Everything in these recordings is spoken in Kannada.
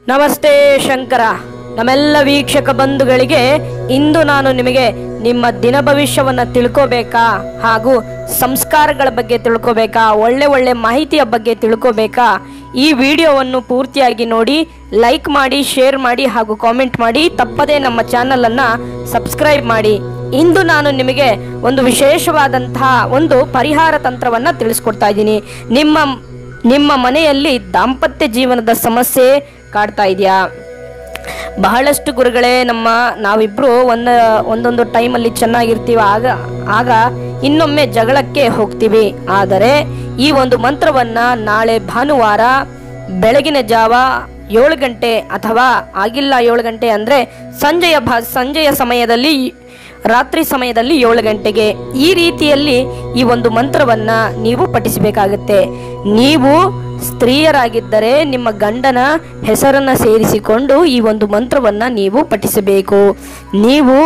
ನಮಸ್ತೆ ಶಂಕರ ನಮ್ಮೆಲ್ಲ ವೀಕ್ಷಕ ಬಂಧುಗಳಿಗೆ ಇಂದು ನಾನು ನಿಮಗೆ ನಿಮ್ಮ ದಿನ ಭವಿಷ್ಯವನ್ನು ತಿಳ್ಕೋಬೇಕಾ ಹಾಗೂ ಸಂಸ್ಕಾರಗಳ ಬಗ್ಗೆ ತಿಳ್ಕೋಬೇಕಾ ಒಳ್ಳೆ ಒಳ್ಳೆ ಮಾಹಿತಿಯ ಬಗ್ಗೆ ತಿಳ್ಕೋಬೇಕಾ ಈ ವಿಡಿಯೋವನ್ನು ಪೂರ್ತಿಯಾಗಿ ನೋಡಿ ಲೈಕ್ ಮಾಡಿ ಶೇರ್ ಮಾಡಿ ಹಾಗೂ ಕಾಮೆಂಟ್ ಮಾಡಿ ತಪ್ಪದೇ ನಮ್ಮ ಚಾನಲನ್ನು ಸಬ್ಸ್ಕ್ರೈಬ್ ಮಾಡಿ ಇಂದು ನಾನು ನಿಮಗೆ ಒಂದು ವಿಶೇಷವಾದಂತಹ ಒಂದು ಪರಿಹಾರ ತಂತ್ರವನ್ನು ತಿಳಿಸ್ಕೊಡ್ತಾ ಇದ್ದೀನಿ ನಿಮ್ಮ ನಿಮ್ಮ ಮನೆಯಲ್ಲಿ ದಾಂಪತ್ಯ ಜೀವನದ ಸಮಸ್ಯೆ ಕಾಡ್ತಾ ಇದೆಯಾ ಬಹಳಷ್ಟು ಗುರುಗಳೇ ನಮ್ಮ ನಾವಿಬ್ರು ಒಂದು ಒಂದೊಂದು ಟೈಮಲ್ಲಿ ಚೆನ್ನಾಗಿರ್ತೀವಿ ಆಗ ಆಗ ಇನ್ನೊಮ್ಮೆ ಜಗಳಕ್ಕೆ ಹೋಗ್ತೀವಿ ಆದರೆ ಈ ಒಂದು ಮಂತ್ರವನ್ನ ನಾಳೆ ಭಾನುವಾರ ಬೆಳಗಿನ ಜಾವ ಏಳು ಗಂಟೆ ಅಥವಾ ಆಗಿಲ್ಲ ಏಳು ಗಂಟೆ ಅಂದರೆ ಸಂಜೆಯ ಭಾ ಸಂಜೆಯ ಸಮಯದಲ್ಲಿ ರಾತ್ರಿ ಸಮಯದಲ್ಲಿ ಏಳು ಗಂಟೆಗೆ ಈ ರೀತಿಯಲ್ಲಿ ಈ ಒಂದು ಮಂತ್ರವನ್ನ ನೀವು ಪಠಿಸಬೇಕಾಗುತ್ತೆ ನೀವು ಸ್ತ್ರೀಯರಾಗಿದ್ದರೆ ನಿಮ್ಮ ಗಂಡನ ಹೆಸರನ್ನ ಸೇರಿಸಿಕೊಂಡು ಈ ಒಂದು ಮಂತ್ರವನ್ನ ನೀವು ಪಠಿಸಬೇಕು ನೀವು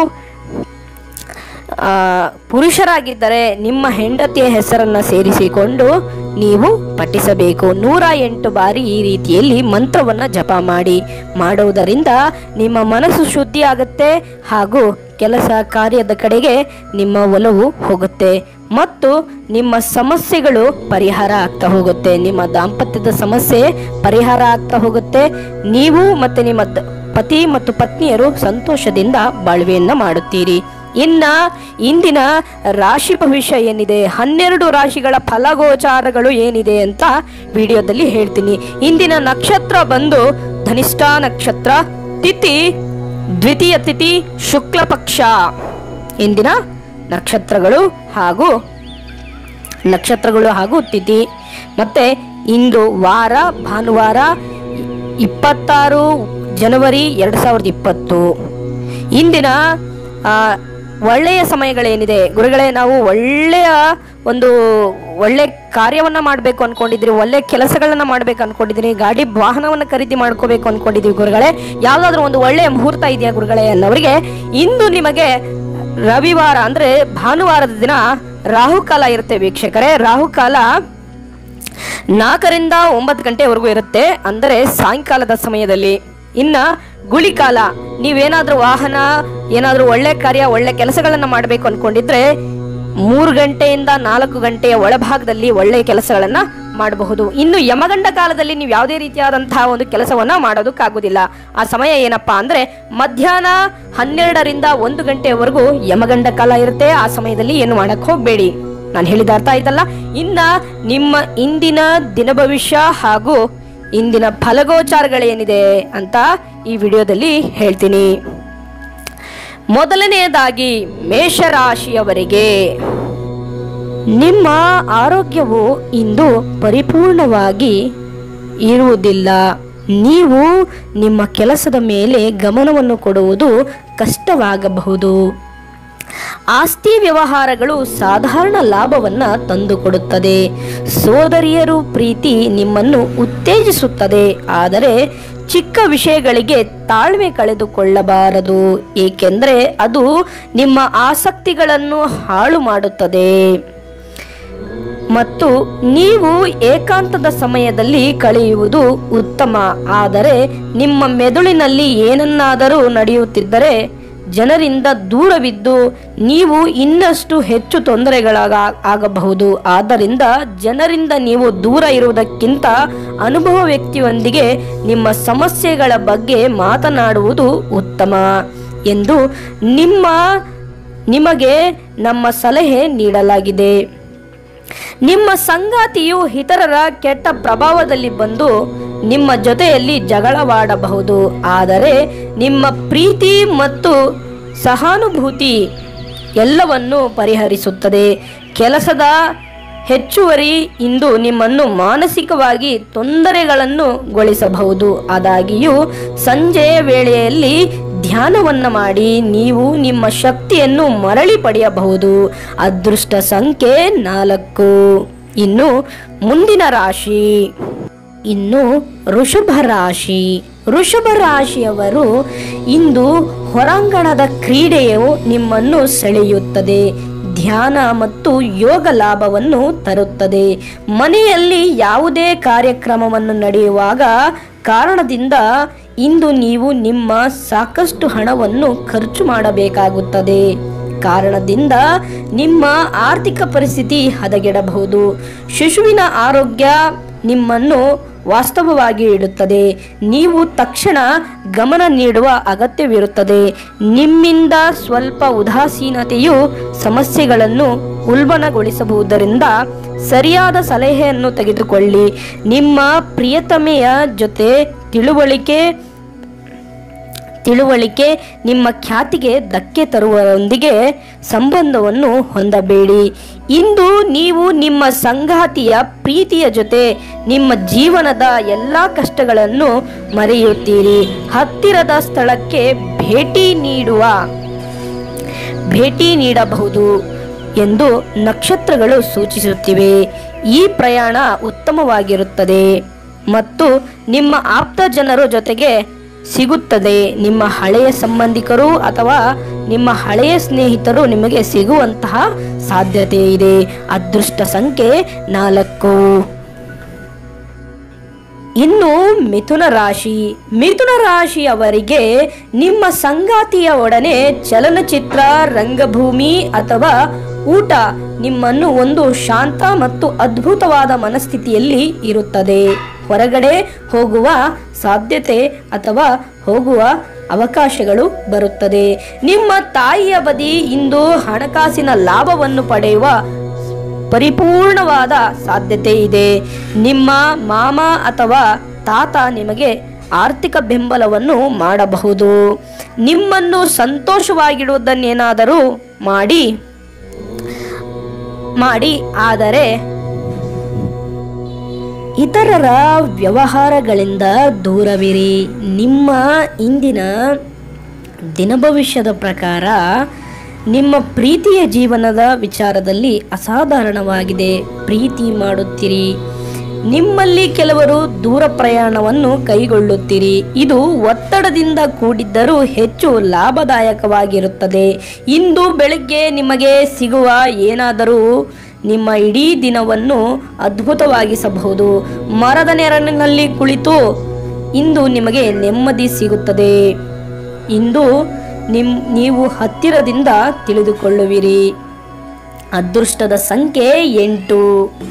ಆ, ಪುರುಷರಾಗಿದ್ದರೆ ನಿಮ್ಮ ಹೆಂಡತಿಯ ಹೆಸರನ್ನ ಸೇರಿಸಿಕೊಂಡು ನೀವು ಪಠಿಸಬೇಕು ನೂರ ಎಂಟು ಬಾರಿ ಈ ರೀತಿಯಲ್ಲಿ ಮಂತ್ರವನ್ನು ಜಪ ಮಾಡಿ ಮಾಡುವುದರಿಂದ ನಿಮ್ಮ ಮನಸ್ಸು ಶುದ್ಧಿ ಆಗುತ್ತೆ ಹಾಗೂ ಕೆಲಸ ಕಾರ್ಯದ ಕಡೆಗೆ ನಿಮ್ಮ ಒಲವು ಹೋಗುತ್ತೆ ಮತ್ತು ನಿಮ್ಮ ಸಮಸ್ಯೆಗಳು ಪರಿಹಾರ ಆಗ್ತಾ ಹೋಗುತ್ತೆ ನಿಮ್ಮ ದಾಂಪತ್ಯದ ಸಮಸ್ಯೆ ಪರಿಹಾರ ಆಗ್ತಾ ಹೋಗುತ್ತೆ ನೀವು ಮತ್ತು ನಿಮ್ಮ ದ- ಪತಿ ಮತ್ತು ಪತ್ನಿಯರು ಸಂತೋಷದಿಂದ ಬಾಳ್ವೆಯನ್ನ ಮಾಡುತ್ತೀರಿ ಇನ್ನ ಇಂದಿನ ರಾಶಿ ಭವಿಷ್ಯ ಏನಿದೆ ಹನ್ನೆರಡು ರಾಶಿಗಳ ಫಲಗೋಚಾರಗಳು ಏನಿದೆ ಅಂತ ವಿಡಿಯೋದಲ್ಲಿ ಹೇಳ್ತೀನಿ ಇಂದಿನ ನಕ್ಷತ್ರ ಬಂದು ಧನಿಷ್ಠ ನಕ್ಷತ್ರ ತಿಥಿ ದ್ವಿತೀಯ ತಿಥಿ ಶುಕ್ಲ ಪಕ್ಷ ಇಂದಿನ ನಕ್ಷತ್ರಗಳು ಹಾಗೂ ನಕ್ಷತ್ರಗಳು ಹಾಗೂ ತಿಥಿ ಮತ್ತೆ ಇಂದು ವಾರ ಭಾನುವಾರ ಇಪ್ಪತ್ತಾರು ಜನವರಿ ಎರಡು ಸಾವಿರದ ಇಪ್ಪತ್ತು ಇಂದಿನ ಆ, ಒಳ್ಳೆಯ ಸಮಯಗಳೇನಿದೆ ಗುರುಗಳೇ ನಾವು ಒಳ್ಳೆಯ ಒಂದು ಒಳ್ಳೆ ಕಾರ್ಯವನ್ನ ಮಾಡಬೇಕು ಅನ್ಕೊಂಡಿದ್ರಿ ಒಳ್ಳೆ ಕೆಲಸಗಳನ್ನ ಮಾಡ್ಬೇಕು ಅನ್ಕೊಂಡಿದ್ರಿ ಗಾಡಿ ವಾಹನವನ್ನು ಖರೀದಿ ಮಾಡ್ಕೋಬೇಕು ಅನ್ಕೊಂಡಿದ್ವಿ ಗುರುಗಳೇ ಯಾವ್ದಾದ್ರು ಒಂದು ಒಳ್ಳೆಯ ಮುಹೂರ್ತ ಇದೆಯಾ ಗುರುಗಳೇ ಅನ್ನೋರಿಗೆ ಇಂದು ನಿಮಗೆ ರವಿವಾರ ಅಂದ್ರೆ ಭಾನುವಾರದ ದಿನ ರಾಹುಕಾಲ ಇರುತ್ತೆ ವೀಕ್ಷಕರೇ ರಾಹುಕಾಲ ನಾಲ್ಕರಿಂದ ಒಂಬತ್ತು ಗಂಟೆವರೆಗೂ ಇರುತ್ತೆ ಅಂದರೆ ಸಾಯಂಕಾಲದ ಸಮಯದಲ್ಲಿ ಇನ್ನ ಗುಳಿಕಾಲ ನೀವೇನಾದ್ರೂ ವಾಹನ ಏನಾದ್ರೂ ಒಳ್ಳೆ ಕಾರ್ಯ ಒಳ್ಳೆ ಕೆಲಸಗಳನ್ನ ಮಾಡಬೇಕು ಅನ್ಕೊಂಡಿದ್ರೆ ಮೂರು ಗಂಟೆಯಿಂದ ನಾಲ್ಕು ಗಂಟೆಯ ಒಳಭಾಗದಲ್ಲಿ ಒಳ್ಳೆ ಕೆಲಸಗಳನ್ನ ಮಾಡಬಹುದು ಇನ್ನು ಯಮಗಂಡ ಕಾಲದಲ್ಲಿ ನೀವು ಯಾವುದೇ ರೀತಿಯಾದಂತಹ ಒಂದು ಕೆಲಸವನ್ನ ಮಾಡೋದಕ್ಕಾಗೋದಿಲ್ಲ ಆ ಸಮಯ ಏನಪ್ಪಾ ಅಂದ್ರೆ ಮಧ್ಯಾಹ್ನ ಹನ್ನೆರಡರಿಂದ ಒಂದು ಗಂಟೆವರೆಗೂ ಯಮಗಂಡ ಕಾಲ ಇರುತ್ತೆ ಆ ಸಮಯದಲ್ಲಿ ಏನು ಮಾಡಕ್ ಹೋಗ್ಬೇಡಿ ನಾನು ಹೇಳಿದ ಅರ್ಥ ಆಯ್ತಲ್ಲ ಇನ್ನ ನಿಮ್ಮ ಇಂದಿನ ದಿನ ಭವಿಷ್ಯ ಹಾಗೂ ಇಂದಿನ ಫಲಗೋಚಾರಗಳೇನಿದೆ ಅಂತ ಈ ವಿಡಿಯೋದಲ್ಲಿ ಹೇಳ್ತೀನಿ ಮೊದಲನೆಯದಾಗಿ ಮೇಷರಾಶಿಯವರಿಗೆ ನಿಮ್ಮ ಆರೋಗ್ಯವು ಇಂದು ಪರಿಪೂರ್ಣವಾಗಿ ಇರುವುದಿಲ್ಲ ನೀವು ನಿಮ್ಮ ಕೆಲಸದ ಮೇಲೆ ಗಮನವನ್ನು ಕೊಡುವುದು ಕಷ್ಟವಾಗಬಹುದು ಆಸ್ತಿ ವ್ಯವಹಾರಗಳು ಸಾಧಾರಣ ಲಾಭವನ್ನ ತಂದುಕೊಡುತ್ತದೆ ಸೋದರಿಯರು ಪ್ರೀತಿ ನಿಮ್ಮನ್ನು ಉತ್ತೇಜಿಸುತ್ತದೆ ಆದರೆ ಚಿಕ್ಕ ವಿಷಯಗಳಿಗೆ ತಾಳ್ಮೆ ಕಳೆದುಕೊಳ್ಳಬಾರದು ಏಕೆಂದರೆ ಅದು ನಿಮ್ಮ ಆಸಕ್ತಿಗಳನ್ನು ಹಾಳು ಮಾಡುತ್ತದೆ ಮತ್ತು ನೀವು ಏಕಾಂತದ ಸಮಯದಲ್ಲಿ ಕಳೆಯುವುದು ಉತ್ತಮ ಆದರೆ ನಿಮ್ಮ ಮೆದುಳಿನಲ್ಲಿ ಏನನ್ನಾದರೂ ನಡೆಯುತ್ತಿದ್ದರೆ ಜನರಿಂದ ದೂರವಿದ್ದು ನೀವು ಇನ್ನಷ್ಟು ಹೆಚ್ಚು ತೊಂದರೆಗಳಾಗ ಆಗಬಹುದು ಆದ್ದರಿಂದ ಜನರಿಂದ ನೀವು ದೂರ ಇರುವುದಕ್ಕಿಂತ ಅನುಭವ ವ್ಯಕ್ತಿಯೊಂದಿಗೆ ನಿಮ್ಮ ಸಮಸ್ಯೆಗಳ ಬಗ್ಗೆ ಮಾತನಾಡುವುದು ಉತ್ತಮ ಎಂದು ನಿಮ್ಮ ನಿಮಗೆ ನಮ್ಮ ಸಲಹೆ ನೀಡಲಾಗಿದೆ ನಿಮ್ಮ ಸಂಗಾತಿಯು ಇತರರ ಕೆಟ್ಟ ಪ್ರಭಾವದಲ್ಲಿ ಬಂದು ನಿಮ್ಮ ಜೊತೆಯಲ್ಲಿ ಜಗಳವಾಡಬಹುದು ಆದರೆ ನಿಮ್ಮ ಪ್ರೀತಿ ಮತ್ತು ಸಹಾನುಭೂತಿ ಎಲ್ಲವನ್ನು ಪರಿಹರಿಸುತ್ತದೆ ಕೆಲಸದ ಹೆಚ್ಚುವರಿ ಇಂದು ನಿಮ್ಮನ್ನು ಮಾನಸಿಕವಾಗಿ ತೊಂದರೆಗಳನ್ನು ಗೊಳಿಸಬಹುದು ಆದಾಗಿಯೂ ಸಂಜೆಯ ವೇಳೆಯಲ್ಲಿ ಧ್ಯಾನವನ್ನ ಮಾಡಿ ನೀವು ನಿಮ್ಮ ಶಕ್ತಿಯನ್ನು ಮರಳಿ ಪಡೆಯಬಹುದು ಅದೃಷ್ಟ ಸಂಖ್ಯೆ ನಾಲ್ಕು ಇನ್ನು ಮುಂದಿನ ರಾಶಿ ಇನ್ನು ವೃಷಭ ರಾಶಿ ವೃಷಭ ರಾಶಿಯವರು ಇಂದು ಹೊರಾಂಗಣದ ಕ್ರೀಡೆಯು ನಿಮ್ಮನ್ನು ಸೆಳೆಯುತ್ತದೆ ಧ್ಯಾನ ಮತ್ತು ಯೋಗ ಲಾಭವನ್ನು ತರುತ್ತದೆ ಮನೆಯಲ್ಲಿ ಯಾವುದೇ ಕಾರ್ಯಕ್ರಮವನ್ನು ನಡೆಯುವಾಗ ಕಾರಣದಿಂದ ಇಂದು ನೀವು ನಿಮ್ಮ ಸಾಕಷ್ಟು ಹಣವನ್ನು ಖರ್ಚು ಮಾಡಬೇಕಾಗುತ್ತದೆ ಕಾರಣದಿಂದ ನಿಮ್ಮ ಆರ್ಥಿಕ ಪರಿಸ್ಥಿತಿ ಹದಗೆಡಬಹುದು ಶಿಶುವಿನ ಆರೋಗ್ಯ ನಿಮ್ಮನ್ನು ವಾಸ್ತವವಾಗಿ ಇಡುತ್ತದೆ ನೀವು ತಕ್ಷಣ ಗಮನ ನೀಡುವ ಅಗತ್ಯವಿರುತ್ತದೆ ನಿಮ್ಮಿಂದ ಸ್ವಲ್ಪ ಉದಾಸೀನತೆಯು ಸಮಸ್ಯೆಗಳನ್ನು ಉಲ್ಬಣಗೊಳಿಸಬಹುದರಿಂದ ಸರಿಯಾದ ಸಲಹೆಯನ್ನು ತೆಗೆದುಕೊಳ್ಳಿ ನಿಮ್ಮ ಪ್ರಿಯತಮೆಯ ಜೊತೆ ತಿಳುವಳಿಕೆ ತಿಳುವಳಿಕೆ ನಿಮ್ಮ ಖ್ಯಾತಿಗೆ ಧಕ್ಕೆ ತರುವರೊಂದಿಗೆ ಸಂಬಂಧವನ್ನು ಹೊಂದಬೇಡಿ ಇಂದು ನೀವು ನಿಮ್ಮ ಸಂಗಾತಿಯ ಪ್ರೀತಿಯ ಜೊತೆ ನಿಮ್ಮ ಜೀವನದ ಎಲ್ಲ ಕಷ್ಟಗಳನ್ನು ಮರೆಯುತ್ತೀರಿ ಹತ್ತಿರದ ಸ್ಥಳಕ್ಕೆ ಭೇಟಿ ನೀಡುವ ಭೇಟಿ ನೀಡಬಹುದು ಎಂದು ನಕ್ಷತ್ರಗಳು ಸೂಚಿಸುತ್ತಿವೆ ಈ ಪ್ರಯಾಣ ಉತ್ತಮವಾಗಿರುತ್ತದೆ ಮತ್ತು ನಿಮ್ಮ ಆಪ್ತ ಜನರ ಜೊತೆಗೆ ಸಿಗುತ್ತದೆ ನಿಮ್ಮ ಹಳೆಯ ಸಂಬಂಧಿಕರು ಅಥವಾ ನಿಮ್ಮ ಹಳೆಯ ಸ್ನೇಹಿತರು ನಿಮಗೆ ಸಿಗುವಂತಹ ಸಾಧ್ಯತೆ ಇದೆ ಅದೃಷ್ಟ ಸಂಖ್ಯೆ ನಾಲ್ಕು ಇನ್ನು ಮಿಥುನ ರಾಶಿ ಮಿಥುನ ರಾಶಿಯವರಿಗೆ ನಿಮ್ಮ ಸಂಗಾತಿಯ ಒಡನೆ ಚಲನಚಿತ್ರ ರಂಗಭೂಮಿ ಅಥವಾ ಊಟ ನಿಮ್ಮನ್ನು ಒಂದು ಶಾಂತ ಮತ್ತು ಅದ್ಭುತವಾದ ಮನಸ್ಥಿತಿಯಲ್ಲಿ ಇರುತ್ತದೆ ಹೊರಗಡೆ ಹೋಗುವ ಸಾಧ್ಯತೆ ಅಥವಾ ಹೋಗುವ ಅವಕಾಶಗಳು ಬರುತ್ತದೆ ನಿಮ್ಮ ತಾಯಿಯ ಬದಿ ಇಂದು ಹಣಕಾಸಿನ ಲಾಭವನ್ನು ಪಡೆಯುವ ಪರಿಪೂರ್ಣವಾದ ಸಾಧ್ಯತೆ ಇದೆ ನಿಮ್ಮ ಮಾಮ ಅಥವಾ ತಾತ ನಿಮಗೆ ಆರ್ಥಿಕ ಬೆಂಬಲವನ್ನು ಮಾಡಬಹುದು ನಿಮ್ಮನ್ನು ಸಂತೋಷವಾಗಿಡುವುದನ್ನೇನಾದರೂ ಮಾಡಿ ಮಾಡಿ ಆದರೆ ಇತರರ ವ್ಯವಹಾರಗಳಿಂದ ದೂರವಿರಿ ನಿಮ್ಮ ಇಂದಿನ ದಿನಭವಿಷ್ಯದ ಪ್ರಕಾರ ನಿಮ್ಮ ಪ್ರೀತಿಯ ಜೀವನದ ವಿಚಾರದಲ್ಲಿ ಅಸಾಧಾರಣವಾಗಿದೆ ಪ್ರೀತಿ ಮಾಡುತ್ತೀರಿ ನಿಮ್ಮಲ್ಲಿ ಕೆಲವರು ದೂರ ಪ್ರಯಾಣವನ್ನು ಕೈಗೊಳ್ಳುತ್ತೀರಿ ಇದು ಒತ್ತಡದಿಂದ ಕೂಡಿದ್ದರೂ ಹೆಚ್ಚು ಲಾಭದಾಯಕವಾಗಿರುತ್ತದೆ ಇಂದು ಬೆಳಗ್ಗೆ ನಿಮಗೆ ಸಿಗುವ ಏನಾದರೂ ನಿಮ್ಮ ಇಡೀ ದಿನವನ್ನು ಅದ್ಭುತವಾಗಿಸಬಹುದು ಮರದ ನೆರಳಿನಲ್ಲಿ ಕುಳಿತು ಇಂದು ನಿಮಗೆ ನೆಮ್ಮದಿ ಸಿಗುತ್ತದೆ ಇಂದು ನಿಮ್ ನೀವು ಹತ್ತಿರದಿಂದ ತಿಳಿದುಕೊಳ್ಳುವಿರಿ ಅದೃಷ್ಟದ ಸಂಖ್ಯೆ ಎಂಟು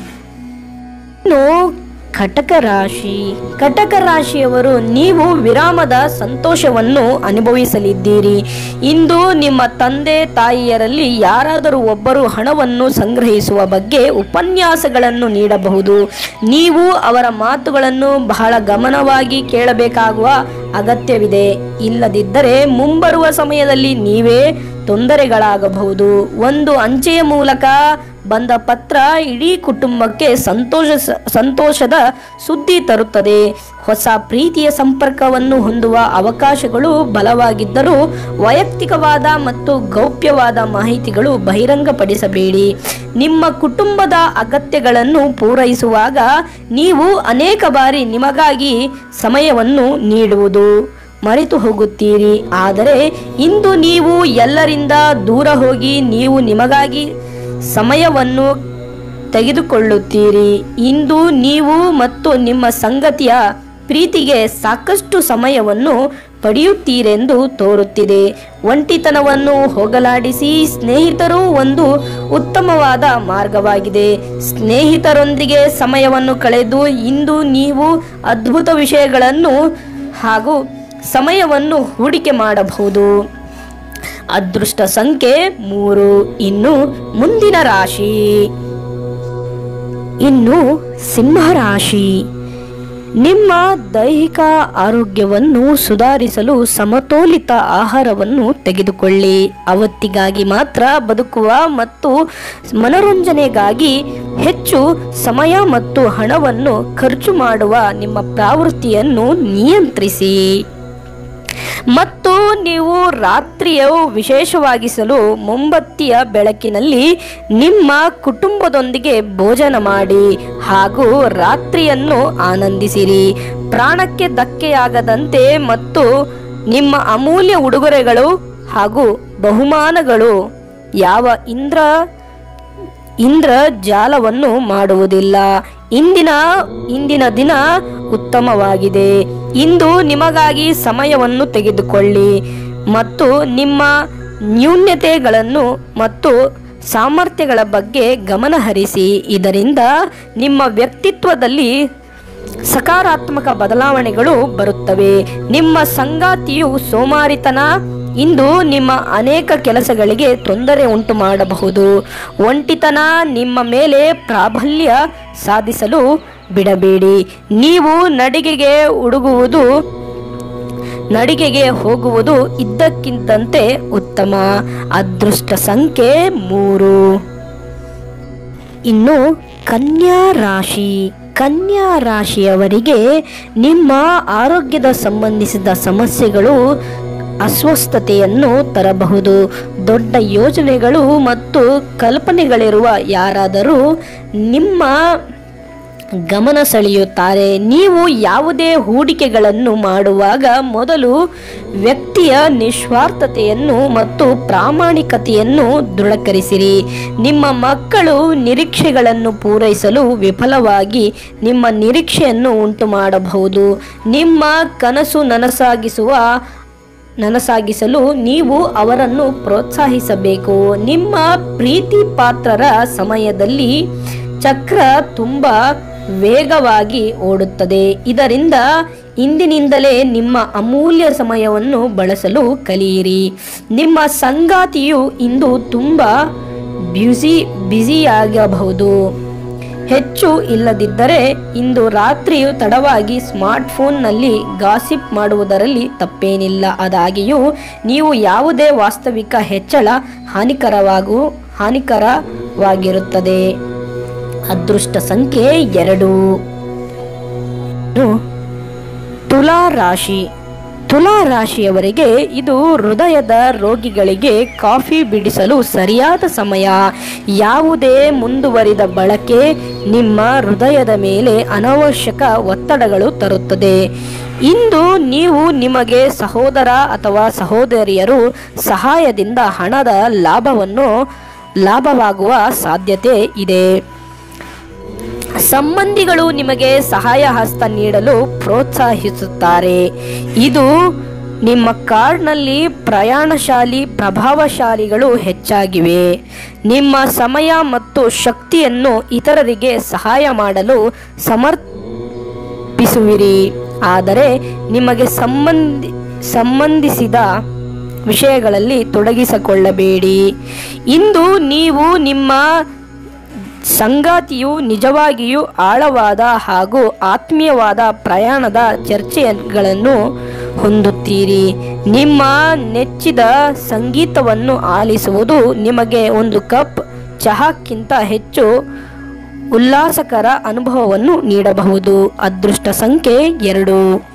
ಇನ್ನು ಕಟಕ ರಾಶಿ ಕಟಕ ರಾಶಿಯವರು ನೀವು ವಿರಾಮದ ಸಂತೋಷವನ್ನು ಅನುಭವಿಸಲಿದ್ದೀರಿ ಇಂದು ನಿಮ್ಮ ತಂದೆ ತಾಯಿಯರಲ್ಲಿ ಯಾರಾದರೂ ಒಬ್ಬರು ಹಣವನ್ನು ಸಂಗ್ರಹಿಸುವ ಬಗ್ಗೆ ಉಪನ್ಯಾಸಗಳನ್ನು ನೀಡಬಹುದು ನೀವು ಅವರ ಮಾತುಗಳನ್ನು ಬಹಳ ಗಮನವಾಗಿ ಕೇಳಬೇಕಾಗುವ ಅಗತ್ಯವಿದೆ ಇಲ್ಲದಿದ್ದರೆ ಮುಂಬರುವ ಸಮಯದಲ್ಲಿ ನೀವೇ ತೊಂದರೆಗಳಾಗಬಹುದು ಒಂದು ಅಂಚೆಯ ಮೂಲಕ ಬಂದ ಪತ್ರ ಇಡೀ ಕುಟುಂಬಕ್ಕೆ ಸಂತೋಷ ಸಂತೋಷದ ಸುದ್ದಿ ತರುತ್ತದೆ ಹೊಸ ಪ್ರೀತಿಯ ಸಂಪರ್ಕವನ್ನು ಹೊಂದುವ ಅವಕಾಶಗಳು ಬಲವಾಗಿದ್ದರೂ ವೈಯಕ್ತಿಕವಾದ ಮತ್ತು ಗೌಪ್ಯವಾದ ಮಾಹಿತಿಗಳು ಬಹಿರಂಗಪಡಿಸಬೇಡಿ ನಿಮ್ಮ ಕುಟುಂಬದ ಅಗತ್ಯಗಳನ್ನು ಪೂರೈಸುವಾಗ ನೀವು ಅನೇಕ ಬಾರಿ ನಿಮಗಾಗಿ ಸಮಯವನ್ನು ನೀಡುವುದು ಮರೆತು ಹೋಗುತ್ತೀರಿ ಆದರೆ ಇಂದು ನೀವು ಎಲ್ಲರಿಂದ ದೂರ ಹೋಗಿ ನೀವು ನಿಮಗಾಗಿ ಸಮಯವನ್ನು ತೆಗೆದುಕೊಳ್ಳುತ್ತೀರಿ ಇಂದು ನೀವು ಮತ್ತು ನಿಮ್ಮ ಸಂಗತಿಯ ಪ್ರೀತಿಗೆ ಸಾಕಷ್ಟು ಸಮಯವನ್ನು ಪಡೆಯುತ್ತೀರೆಂದು ತೋರುತ್ತಿದೆ ಒಂಟಿತನವನ್ನು ಹೋಗಲಾಡಿಸಿ ಸ್ನೇಹಿತರು ಒಂದು ಉತ್ತಮವಾದ ಮಾರ್ಗವಾಗಿದೆ ಸ್ನೇಹಿತರೊಂದಿಗೆ ಸಮಯವನ್ನು ಕಳೆದು ಇಂದು ನೀವು ಅದ್ಭುತ ವಿಷಯಗಳನ್ನು ಹಾಗೂ ಸಮಯವನ್ನು ಹೂಡಿಕೆ ಮಾಡಬಹುದು ಅದೃಷ್ಟ ಸಂಖ್ಯೆ ಮೂರು ಇನ್ನು ಮುಂದಿನ ರಾಶಿ ಇನ್ನು ಸಿಂಹರಾಶಿ ನಿಮ್ಮ ದೈಹಿಕ ಆರೋಗ್ಯವನ್ನು ಸುಧಾರಿಸಲು ಸಮತೋಲಿತ ಆಹಾರವನ್ನು ತೆಗೆದುಕೊಳ್ಳಿ ಅವತ್ತಿಗಾಗಿ ಮಾತ್ರ ಬದುಕುವ ಮತ್ತು ಮನೋರಂಜನೆಗಾಗಿ ಹೆಚ್ಚು ಸಮಯ ಮತ್ತು ಹಣವನ್ನು ಖರ್ಚು ಮಾಡುವ ನಿಮ್ಮ ಪ್ರವೃತ್ತಿಯನ್ನು ನಿಯಂತ್ರಿಸಿ ಮತ್ತು ನೀವು ರಾತ್ರಿಯು ವಿಶೇಷವಾಗಿಸಲು ಮೊಂಬತ್ತಿಯ ಬೆಳಕಿನಲ್ಲಿ ನಿಮ್ಮ ಕುಟುಂಬದೊಂದಿಗೆ ಭೋಜನ ಮಾಡಿ ಹಾಗೂ ರಾತ್ರಿಯನ್ನು ಆನಂದಿಸಿರಿ ಪ್ರಾಣಕ್ಕೆ ಧಕ್ಕೆಯಾಗದಂತೆ ಮತ್ತು ನಿಮ್ಮ ಅಮೂಲ್ಯ ಉಡುಗೊರೆಗಳು ಹಾಗೂ ಬಹುಮಾನಗಳು ಯಾವ ಇಂದ್ರ ಇಂದ್ರ ಜಾಲವನ್ನು ಮಾಡುವುದಿಲ್ಲ ಇಂದಿನ ಇಂದಿನ ದಿನ ಉತ್ತಮವಾಗಿದೆ ಇಂದು ನಿಮಗಾಗಿ ಸಮಯವನ್ನು ತೆಗೆದುಕೊಳ್ಳಿ ಮತ್ತು ನಿಮ್ಮ ನ್ಯೂನ್ಯತೆಗಳನ್ನು ಮತ್ತು ಸಾಮರ್ಥ್ಯಗಳ ಬಗ್ಗೆ ಗಮನ ಹರಿಸಿ ಇದರಿಂದ ನಿಮ್ಮ ವ್ಯಕ್ತಿತ್ವದಲ್ಲಿ ಸಕಾರಾತ್ಮಕ ಬದಲಾವಣೆಗಳು ಬರುತ್ತವೆ ನಿಮ್ಮ ಸಂಗಾತಿಯು ಸೋಮಾರಿತನ ಇಂದು ನಿಮ್ಮ ಅನೇಕ ಕೆಲಸಗಳಿಗೆ ತೊಂದರೆ ಉಂಟು ಮಾಡಬಹುದು ಒಂಟಿತನ ನಿಮ್ಮ ಮೇಲೆ ಪ್ರಾಬಲ್ಯ ಸಾಧಿಸಲು ಬಿಡಬೇಡಿ ನೀವು ನಡಿಗೆಗೆ ಹುಡುಗುವುದು ನಡಿಗೆಗೆ ಹೋಗುವುದು ಇದ್ದಕ್ಕಿಂತಂತೆ ಉತ್ತಮ ಅದೃಷ್ಟ ಸಂಖ್ಯೆ ಮೂರು ಇನ್ನು ಕನ್ಯಾ ರಾಶಿ ಕನ್ಯಾ ರಾಶಿಯವರಿಗೆ ನಿಮ್ಮ ಆರೋಗ್ಯದ ಸಂಬಂಧಿಸಿದ ಸಮಸ್ಯೆಗಳು ಅಸ್ವಸ್ಥತೆಯನ್ನು ತರಬಹುದು ದೊಡ್ಡ ಯೋಜನೆಗಳು ಮತ್ತು ಕಲ್ಪನೆಗಳಿರುವ ಯಾರಾದರೂ ನಿಮ್ಮ ಗಮನ ಸೆಳೆಯುತ್ತಾರೆ ನೀವು ಯಾವುದೇ ಹೂಡಿಕೆಗಳನ್ನು ಮಾಡುವಾಗ ಮೊದಲು ವ್ಯಕ್ತಿಯ ನಿಸ್ವಾರ್ಥತೆಯನ್ನು ಮತ್ತು ಪ್ರಾಮಾಣಿಕತೆಯನ್ನು ದೃಢೀಕರಿಸಿರಿ ನಿಮ್ಮ ಮಕ್ಕಳು ನಿರೀಕ್ಷೆಗಳನ್ನು ಪೂರೈಸಲು ವಿಫಲವಾಗಿ ನಿಮ್ಮ ನಿರೀಕ್ಷೆಯನ್ನು ಉಂಟು ಮಾಡಬಹುದು ನಿಮ್ಮ ಕನಸು ನನಸಾಗಿಸುವ ನನಸಾಗಿಸಲು ನೀವು ಅವರನ್ನು ಪ್ರೋತ್ಸಾಹಿಸಬೇಕು ನಿಮ್ಮ ಪ್ರೀತಿ ಪಾತ್ರರ ಸಮಯದಲ್ಲಿ ಚಕ್ರ ತುಂಬ ವೇಗವಾಗಿ ಓಡುತ್ತದೆ ಇದರಿಂದ ಇಂದಿನಿಂದಲೇ ನಿಮ್ಮ ಅಮೂಲ್ಯ ಸಮಯವನ್ನು ಬಳಸಲು ಕಲಿಯಿರಿ ನಿಮ್ಮ ಸಂಗಾತಿಯು ಇಂದು ತುಂಬ ಬ್ಯುಸಿ ಬ್ಯುಸಿಯಾಗಬಹುದು ಹೆಚ್ಚು ಇಲ್ಲದಿದ್ದರೆ ಇಂದು ರಾತ್ರಿಯು ತಡವಾಗಿ ಸ್ಮಾರ್ಟ್ಫೋನ್ನಲ್ಲಿ ಗಾಸಿಪ್ ಮಾಡುವುದರಲ್ಲಿ ತಪ್ಪೇನಿಲ್ಲ ಆದಾಗಿಯೂ ನೀವು ಯಾವುದೇ ವಾಸ್ತವಿಕ ಹೆಚ್ಚಳ ಹಾನಿಕರವಾಗು ಹಾನಿಕರವಾಗಿರುತ್ತದೆ ಅದೃಷ್ಟ ಸಂಖ್ಯೆ ಎರಡು ಇನ್ನು ತುಲಾ ರಾಶಿ ತುಲಾ ರಾಶಿಯವರಿಗೆ ಇದು ಹೃದಯದ ರೋಗಿಗಳಿಗೆ ಕಾಫಿ ಬಿಡಿಸಲು ಸರಿಯಾದ ಸಮಯ ಯಾವುದೇ ಮುಂದುವರಿದ ಬಳಕೆ ನಿಮ್ಮ ಹೃದಯದ ಮೇಲೆ ಅನವಶ್ಯಕ ಒತ್ತಡಗಳು ತರುತ್ತದೆ ಇಂದು ನೀವು ನಿಮಗೆ ಸಹೋದರ ಅಥವಾ ಸಹೋದರಿಯರು ಸಹಾಯದಿಂದ ಹಣದ ಲಾಭವನ್ನು ಲಾಭವಾಗುವ ಸಾಧ್ಯತೆ ಇದೆ ಸಂಬಂಧಿಗಳು ನಿಮಗೆ ಸಹಾಯ ಹಸ್ತ ನೀಡಲು ಪ್ರೋತ್ಸಾಹಿಸುತ್ತಾರೆ ಇದು ನಿಮ್ಮ ಕಾರ್ಡ್ನಲ್ಲಿ ಪ್ರಯಾಣಶಾಲಿ ಪ್ರಭಾವಶಾಲಿಗಳು ಹೆಚ್ಚಾಗಿವೆ ನಿಮ್ಮ ಸಮಯ ಮತ್ತು ಶಕ್ತಿಯನ್ನು ಇತರರಿಗೆ ಸಹಾಯ ಮಾಡಲು ಸಮರ್ಪಿಸುವಿರಿ ಆದರೆ ನಿಮಗೆ ಸಂಬಂಧಿ ಸಂಬಂಧಿಸಿದ ವಿಷಯಗಳಲ್ಲಿ ತೊಡಗಿಸಿಕೊಳ್ಳಬೇಡಿ ಇಂದು ನೀವು ನಿಮ್ಮ ಸಂಗಾತಿಯು ನಿಜವಾಗಿಯೂ ಆಳವಾದ ಹಾಗೂ ಆತ್ಮೀಯವಾದ ಪ್ರಯಾಣದ ಚರ್ಚೆಗಳನ್ನು ಹೊಂದುತ್ತೀರಿ ನಿಮ್ಮ ನೆಚ್ಚಿದ ಸಂಗೀತವನ್ನು ಆಲಿಸುವುದು ನಿಮಗೆ ಒಂದು ಕಪ್ ಚಹಾಕ್ಕಿಂತ ಹೆಚ್ಚು ಉಲ್ಲಾಸಕರ ಅನುಭವವನ್ನು ನೀಡಬಹುದು ಅದೃಷ್ಟ ಸಂಖ್ಯೆ ಎರಡು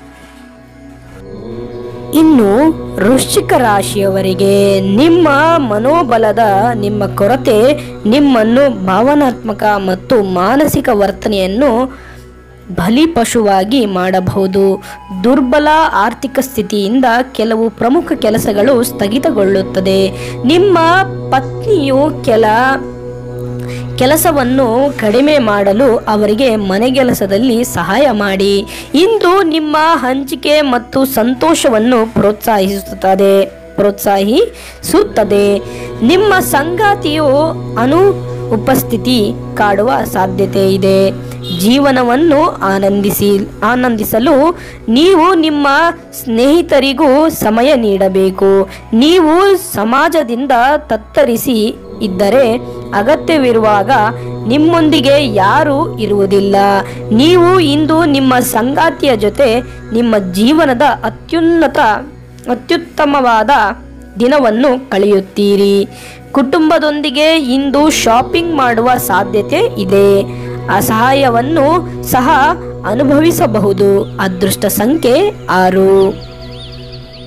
ಇನ್ನು ವೃಶ್ಚಿಕ ರಾಶಿಯವರಿಗೆ ನಿಮ್ಮ ಮನೋಬಲದ ನಿಮ್ಮ ಕೊರತೆ ನಿಮ್ಮನ್ನು ಭಾವನಾತ್ಮಕ ಮತ್ತು ಮಾನಸಿಕ ವರ್ತನೆಯನ್ನು ಬಲಿಪಶುವಾಗಿ ಮಾಡಬಹುದು ದುರ್ಬಲ ಆರ್ಥಿಕ ಸ್ಥಿತಿಯಿಂದ ಕೆಲವು ಪ್ರಮುಖ ಕೆಲಸಗಳು ಸ್ಥಗಿತಗೊಳ್ಳುತ್ತದೆ ನಿಮ್ಮ ಪತ್ನಿಯು ಕೆಲ ಕೆಲಸವನ್ನು ಕಡಿಮೆ ಮಾಡಲು ಅವರಿಗೆ ಮನೆಗೆಲಸದಲ್ಲಿ ಸಹಾಯ ಮಾಡಿ ಇಂದು ನಿಮ್ಮ ಹಂಚಿಕೆ ಮತ್ತು ಸಂತೋಷವನ್ನು ಪ್ರೋತ್ಸಾಹಿಸುತ್ತದೆ ಪ್ರೋತ್ಸಾಹಿಸುತ್ತದೆ ನಿಮ್ಮ ಸಂಗಾತಿಯು ಅನು ಉಪಸ್ಥಿತಿ ಕಾಡುವ ಸಾಧ್ಯತೆ ಇದೆ ಜೀವನವನ್ನು ಆನಂದಿಸಿ ಆನಂದಿಸಲು ನೀವು ನಿಮ್ಮ ಸ್ನೇಹಿತರಿಗೂ ಸಮಯ ನೀಡಬೇಕು ನೀವು ಸಮಾಜದಿಂದ ತತ್ತರಿಸಿ ಇದ್ದರೆ ಅಗತ್ಯವಿರುವಾಗ ನಿಮ್ಮೊಂದಿಗೆ ಯಾರೂ ಇರುವುದಿಲ್ಲ ನೀವು ಇಂದು ನಿಮ್ಮ ಸಂಗಾತಿಯ ಜೊತೆ ನಿಮ್ಮ ಜೀವನದ ಅತ್ಯುನ್ನತ ಅತ್ಯುತ್ತಮವಾದ ದಿನವನ್ನು ಕಳೆಯುತ್ತೀರಿ ಕುಟುಂಬದೊಂದಿಗೆ ಇಂದು ಶಾಪಿಂಗ್ ಮಾಡುವ ಸಾಧ್ಯತೆ ಇದೆ ಅಸಹಾಯವನ್ನು ಸಹ ಅನುಭವಿಸಬಹುದು ಅದೃಷ್ಟ ಸಂಖ್ಯೆ ಆರು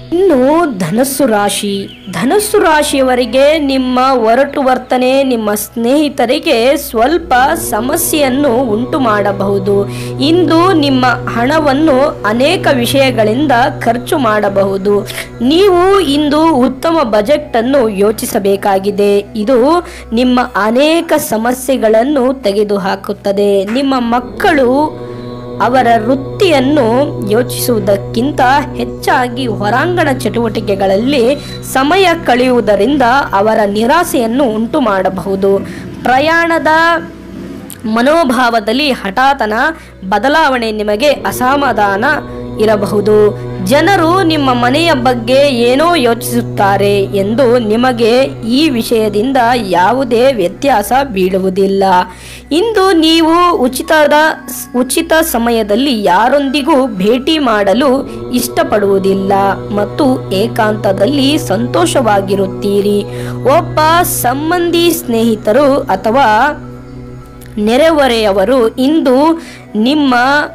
ಇನ್ನು ಧನಸ್ಸು ರಾಶಿ ಧನಸ್ಸು ರಾಶಿಯವರಿಗೆ ನಿಮ್ಮ ಒರಟು ವರ್ತನೆ ನಿಮ್ಮ ಸ್ನೇಹಿತರಿಗೆ ಸ್ವಲ್ಪ ಸಮಸ್ಯೆಯನ್ನು ಉಂಟು ಮಾಡಬಹುದು ಇಂದು ನಿಮ್ಮ ಹಣವನ್ನು ಅನೇಕ ವಿಷಯಗಳಿಂದ ಖರ್ಚು ಮಾಡಬಹುದು ನೀವು ಇಂದು ಉತ್ತಮ ಬಜೆಟ್ ಅನ್ನು ಯೋಚಿಸಬೇಕಾಗಿದೆ ಇದು ನಿಮ್ಮ ಅನೇಕ ಸಮಸ್ಯೆಗಳನ್ನು ತೆಗೆದುಹಾಕುತ್ತದೆ ನಿಮ್ಮ ಮಕ್ಕಳು ಅವರ ವೃತ್ತಿಯನ್ನು ಯೋಚಿಸುವುದಕ್ಕಿಂತ ಹೆಚ್ಚಾಗಿ ಹೊರಾಂಗಣ ಚಟುವಟಿಕೆಗಳಲ್ಲಿ ಸಮಯ ಕಳೆಯುವುದರಿಂದ ಅವರ ನಿರಾಸೆಯನ್ನು ಉಂಟು ಮಾಡಬಹುದು ಪ್ರಯಾಣದ ಮನೋಭಾವದಲ್ಲಿ ಹಠಾತನ ಬದಲಾವಣೆ ನಿಮಗೆ ಅಸಮಾಧಾನ ಇರಬಹುದು ಜನರು ನಿಮ್ಮ ಮನೆಯ ಬಗ್ಗೆ ಏನೋ ಯೋಚಿಸುತ್ತಾರೆ ಎಂದು ನಿಮಗೆ ಈ ವಿಷಯದಿಂದ ಯಾವುದೇ ವ್ಯತ್ಯಾಸ ಬೀಳುವುದಿಲ್ಲ ಇಂದು ನೀವು ಉಚಿತದ ಉಚಿತ ಸಮಯದಲ್ಲಿ ಯಾರೊಂದಿಗೂ ಭೇಟಿ ಮಾಡಲು ಇಷ್ಟಪಡುವುದಿಲ್ಲ ಮತ್ತು ಏಕಾಂತದಲ್ಲಿ ಸಂತೋಷವಾಗಿರುತ್ತೀರಿ ಒಬ್ಬ ಸಂಬಂಧಿ ಸ್ನೇಹಿತರು ಅಥವಾ ನೆರೆಹೊರೆಯವರು ಇಂದು ನಿಮ್ಮ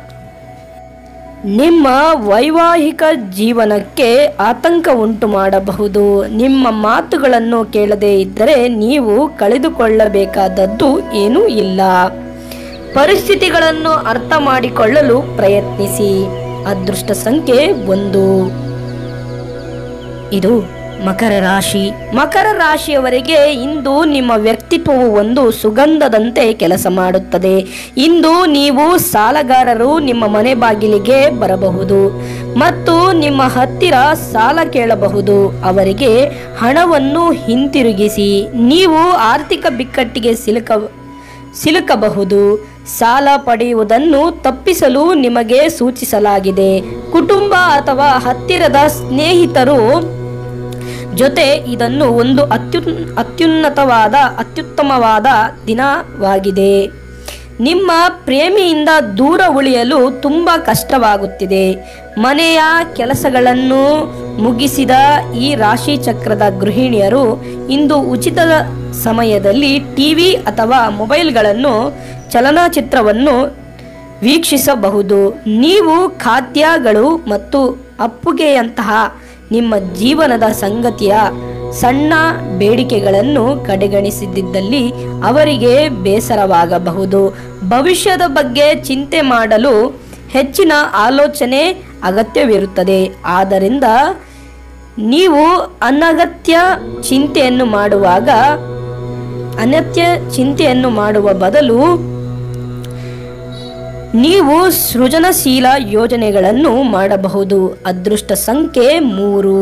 ನಿಮ್ಮ ವೈವಾಹಿಕ ಜೀವನಕ್ಕೆ ಆತಂಕ ಉಂಟು ಮಾಡಬಹುದು ನಿಮ್ಮ ಮಾತುಗಳನ್ನು ಕೇಳದೇ ಇದ್ದರೆ ನೀವು ಕಳೆದುಕೊಳ್ಳಬೇಕಾದದ್ದು ಏನೂ ಇಲ್ಲ ಪರಿಸ್ಥಿತಿಗಳನ್ನು ಅರ್ಥ ಮಾಡಿಕೊಳ್ಳಲು ಪ್ರಯತ್ನಿಸಿ ಅದೃಷ್ಟ ಸಂಖ್ಯೆ ಒಂದು ಇದು ಮಕರ ರಾಶಿ ಮಕರ ರಾಶಿಯವರಿಗೆ ಇಂದು ನಿಮ್ಮ ವ್ಯಕ್ತಿತ್ವವು ಒಂದು ಸುಗಂಧದಂತೆ ಕೆಲಸ ಮಾಡುತ್ತದೆ ಇಂದು ನೀವು ಸಾಲಗಾರರು ನಿಮ್ಮ ಮನೆ ಬಾಗಿಲಿಗೆ ಬರಬಹುದು ಮತ್ತು ನಿಮ್ಮ ಹತ್ತಿರ ಸಾಲ ಕೇಳಬಹುದು ಅವರಿಗೆ ಹಣವನ್ನು ಹಿಂತಿರುಗಿಸಿ ನೀವು ಆರ್ಥಿಕ ಬಿಕ್ಕಟ್ಟಿಗೆ ಸಿಲುಕ ಸಿಲುಕಬಹುದು ಸಾಲ ಪಡೆಯುವುದನ್ನು ತಪ್ಪಿಸಲು ನಿಮಗೆ ಸೂಚಿಸಲಾಗಿದೆ ಕುಟುಂಬ ಅಥವಾ ಹತ್ತಿರದ ಸ್ನೇಹಿತರು ಜೊತೆ ಇದನ್ನು ಒಂದು ಅತ್ಯುನ್ ಅತ್ಯುನ್ನತವಾದ ಅತ್ಯುತ್ತಮವಾದ ದಿನವಾಗಿದೆ ನಿಮ್ಮ ಪ್ರೇಮಿಯಿಂದ ದೂರ ಉಳಿಯಲು ತುಂಬ ಕಷ್ಟವಾಗುತ್ತಿದೆ ಮನೆಯ ಕೆಲಸಗಳನ್ನು ಮುಗಿಸಿದ ಈ ರಾಶಿ ಚಕ್ರದ ಗೃಹಿಣಿಯರು ಇಂದು ಉಚಿತ ಸಮಯದಲ್ಲಿ ಟಿವಿ ಅಥವಾ ಮೊಬೈಲ್ಗಳನ್ನು ಚಲನಚಿತ್ರವನ್ನು ವೀಕ್ಷಿಸಬಹುದು ನೀವು ಖಾದ್ಯಗಳು ಮತ್ತು ಅಪ್ಪುಗೆಯಂತಹ ನಿಮ್ಮ ಜೀವನದ ಸಂಗತಿಯ ಸಣ್ಣ ಬೇಡಿಕೆಗಳನ್ನು ಕಡೆಗಣಿಸಿದ್ದಲ್ಲಿ ಅವರಿಗೆ ಬೇಸರವಾಗಬಹುದು ಭವಿಷ್ಯದ ಬಗ್ಗೆ ಚಿಂತೆ ಮಾಡಲು ಹೆಚ್ಚಿನ ಆಲೋಚನೆ ಅಗತ್ಯವಿರುತ್ತದೆ ಆದ್ದರಿಂದ ನೀವು ಅನಗತ್ಯ ಚಿಂತೆಯನ್ನು ಮಾಡುವಾಗ ಅನತ್ಯ ಚಿಂತೆಯನ್ನು ಮಾಡುವ ಬದಲು ನೀವು ಸೃಜನಶೀಲ ಯೋಜನೆಗಳನ್ನು ಮಾಡಬಹುದು ಅದೃಷ್ಟ ಸಂಖ್ಯೆ ಮೂರು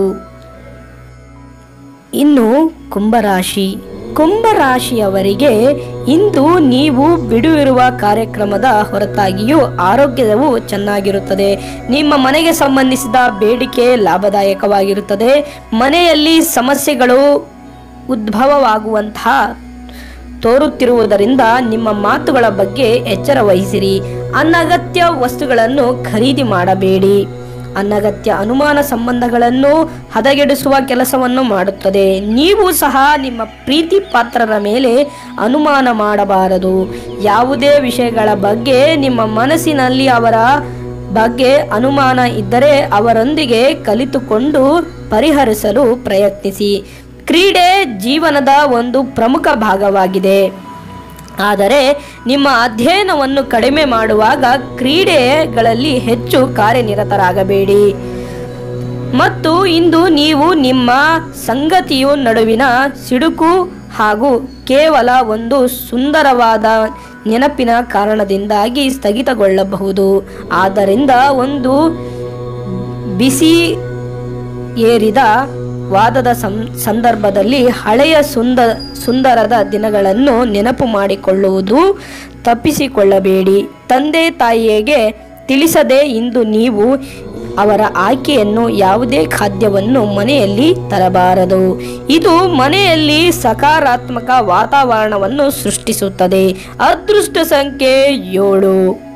ಇನ್ನು ಕುಂಭರಾಶಿ ಕುಂಭರಾಶಿಯವರಿಗೆ ಇಂದು ನೀವು ಬಿಡುವಿರುವ ಕಾರ್ಯಕ್ರಮದ ಹೊರತಾಗಿಯೂ ಆರೋಗ್ಯವು ಚೆನ್ನಾಗಿರುತ್ತದೆ ನಿಮ್ಮ ಮನೆಗೆ ಸಂಬಂಧಿಸಿದ ಬೇಡಿಕೆ ಲಾಭದಾಯಕವಾಗಿರುತ್ತದೆ ಮನೆಯಲ್ಲಿ ಸಮಸ್ಯೆಗಳು ಉದ್ಭವವಾಗುವಂತಹ ತೋರುತ್ತಿರುವುದರಿಂದ ನಿಮ್ಮ ಮಾತುಗಳ ಬಗ್ಗೆ ಎಚ್ಚರ ವಹಿಸಿರಿ ಅನಗತ್ಯ ವಸ್ತುಗಳನ್ನು ಖರೀದಿ ಮಾಡಬೇಡಿ ಅನಗತ್ಯ ಅನುಮಾನ ಸಂಬಂಧಗಳನ್ನು ಹದಗೆಡಿಸುವ ಕೆಲಸವನ್ನು ಮಾಡುತ್ತದೆ ನೀವು ಸಹ ನಿಮ್ಮ ಪ್ರೀತಿ ಪಾತ್ರರ ಮೇಲೆ ಅನುಮಾನ ಮಾಡಬಾರದು ಯಾವುದೇ ವಿಷಯಗಳ ಬಗ್ಗೆ ನಿಮ್ಮ ಮನಸ್ಸಿನಲ್ಲಿ ಅವರ ಬಗ್ಗೆ ಅನುಮಾನ ಇದ್ದರೆ ಅವರೊಂದಿಗೆ ಕಲಿತುಕೊಂಡು ಪರಿಹರಿಸಲು ಪ್ರಯತ್ನಿಸಿ ಕ್ರೀಡೆ ಜೀವನದ ಒಂದು ಪ್ರಮುಖ ಭಾಗವಾಗಿದೆ ಆದರೆ ನಿಮ್ಮ ಅಧ್ಯಯನವನ್ನು ಕಡಿಮೆ ಮಾಡುವಾಗ ಕ್ರೀಡೆಗಳಲ್ಲಿ ಹೆಚ್ಚು ಕಾರ್ಯನಿರತರಾಗಬೇಡಿ ಮತ್ತು ಇಂದು ನೀವು ನಿಮ್ಮ ಸಂಗತಿಯು ನಡುವಿನ ಸಿಡುಕು ಹಾಗೂ ಕೇವಲ ಒಂದು ಸುಂದರವಾದ ನೆನಪಿನ ಕಾರಣದಿಂದಾಗಿ ಸ್ಥಗಿತಗೊಳ್ಳಬಹುದು ಆದ್ದರಿಂದ ಒಂದು ಬಿಸಿ ಏರಿದ ವಾದದ ಸಂ ಸಂದರ್ಭದಲ್ಲಿ ಹಳೆಯ ಸುಂದ ಸುಂದರದ ದಿನಗಳನ್ನು ನೆನಪು ಮಾಡಿಕೊಳ್ಳುವುದು ತಪ್ಪಿಸಿಕೊಳ್ಳಬೇಡಿ ತಂದೆ ತಾಯಿಗೆ ತಿಳಿಸದೆ ಇಂದು ನೀವು ಅವರ ಆಯ್ಕೆಯನ್ನು ಯಾವುದೇ ಖಾದ್ಯವನ್ನು ಮನೆಯಲ್ಲಿ ತರಬಾರದು ಇದು ಮನೆಯಲ್ಲಿ ಸಕಾರಾತ್ಮಕ ವಾತಾವರಣವನ್ನು ಸೃಷ್ಟಿಸುತ್ತದೆ ಅದೃಷ್ಟ ಸಂಖ್ಯೆ ಏಳು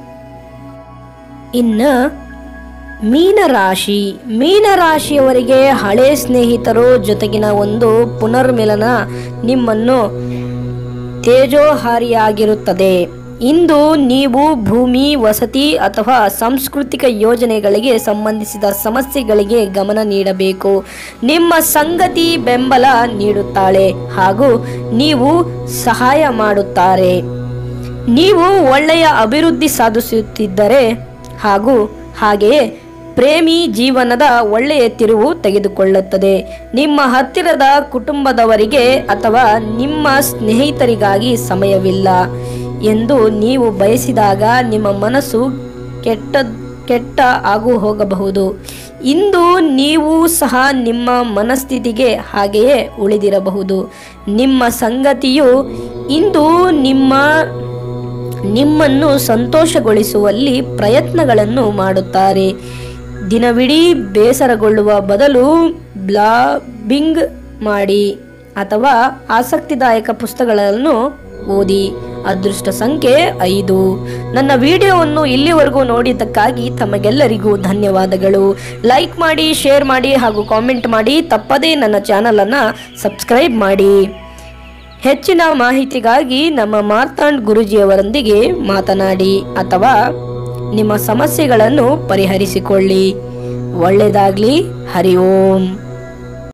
ಇನ್ನು ಮೀನರಾಶಿ ಮೀನರಾಶಿಯವರಿಗೆ ಹಳೆ ಸ್ನೇಹಿತರು ಜೊತೆಗಿನ ಒಂದು ಪುನರ್ಮಿಲನ ನಿಮ್ಮನ್ನು ತೇಜೋಹಾರಿಯಾಗಿರುತ್ತದೆ ಇಂದು ನೀವು ಭೂಮಿ ವಸತಿ ಅಥವಾ ಸಾಂಸ್ಕೃತಿಕ ಯೋಜನೆಗಳಿಗೆ ಸಂಬಂಧಿಸಿದ ಸಮಸ್ಯೆಗಳಿಗೆ ಗಮನ ನೀಡಬೇಕು ನಿಮ್ಮ ಸಂಗತಿ ಬೆಂಬಲ ನೀಡುತ್ತಾಳೆ ಹಾಗೂ ನೀವು ಸಹಾಯ ಮಾಡುತ್ತಾರೆ ನೀವು ಒಳ್ಳೆಯ ಅಭಿವೃದ್ಧಿ ಸಾಧಿಸುತ್ತಿದ್ದರೆ ಹಾಗೂ ಹಾಗೆಯೇ ಪ್ರೇಮಿ ಜೀವನದ ಒಳ್ಳೆಯ ತಿರುವು ತೆಗೆದುಕೊಳ್ಳುತ್ತದೆ ನಿಮ್ಮ ಹತ್ತಿರದ ಕುಟುಂಬದವರಿಗೆ ಅಥವಾ ನಿಮ್ಮ ಸ್ನೇಹಿತರಿಗಾಗಿ ಸಮಯವಿಲ್ಲ ಎಂದು ನೀವು ಬಯಸಿದಾಗ ನಿಮ್ಮ ಮನಸ್ಸು ಕೆಟ್ಟ ಕೆಟ್ಟ ಆಗು ಹೋಗಬಹುದು ಇಂದು ನೀವು ಸಹ ನಿಮ್ಮ ಮನಸ್ಥಿತಿಗೆ ಹಾಗೆಯೇ ಉಳಿದಿರಬಹುದು ನಿಮ್ಮ ಸಂಗತಿಯು ಇಂದು ನಿಮ್ಮ ನಿಮ್ಮನ್ನು ಸಂತೋಷಗೊಳಿಸುವಲ್ಲಿ ಪ್ರಯತ್ನಗಳನ್ನು ಮಾಡುತ್ತಾರೆ ದಿನವಿಡೀ ಬೇಸರಗೊಳ್ಳುವ ಬದಲು ಬ್ಲಾಬಿಂಗ್ ಮಾಡಿ ಅಥವಾ ಆಸಕ್ತಿದಾಯಕ ಪುಸ್ತಕಗಳನ್ನು ಓದಿ ಅದೃಷ್ಟ ಸಂಖ್ಯೆ ಐದು ನನ್ನ ವಿಡಿಯೋವನ್ನು ಇಲ್ಲಿವರೆಗೂ ನೋಡಿದ್ದಕ್ಕಾಗಿ ತಮಗೆಲ್ಲರಿಗೂ ಧನ್ಯವಾದಗಳು ಲೈಕ್ ಮಾಡಿ ಶೇರ್ ಮಾಡಿ ಹಾಗೂ ಕಾಮೆಂಟ್ ಮಾಡಿ ತಪ್ಪದೇ ನನ್ನ ಚಾನಲನ್ನು ಸಬ್ಸ್ಕ್ರೈಬ್ ಮಾಡಿ ಹೆಚ್ಚಿನ ಮಾಹಿತಿಗಾಗಿ ನಮ್ಮ ಮಾರ್ತಾಂಡ್ ಗುರುಜಿಯವರೊಂದಿಗೆ ಮಾತನಾಡಿ ಅಥವಾ ನಿಮ್ಮ ಸಮಸ್ಯೆಗಳನ್ನು ಪರಿಹರಿಸಿಕೊಳ್ಳಿ ಒಳ್ಳೆಯದಾಗಲಿ ಹರಿ ಓಂ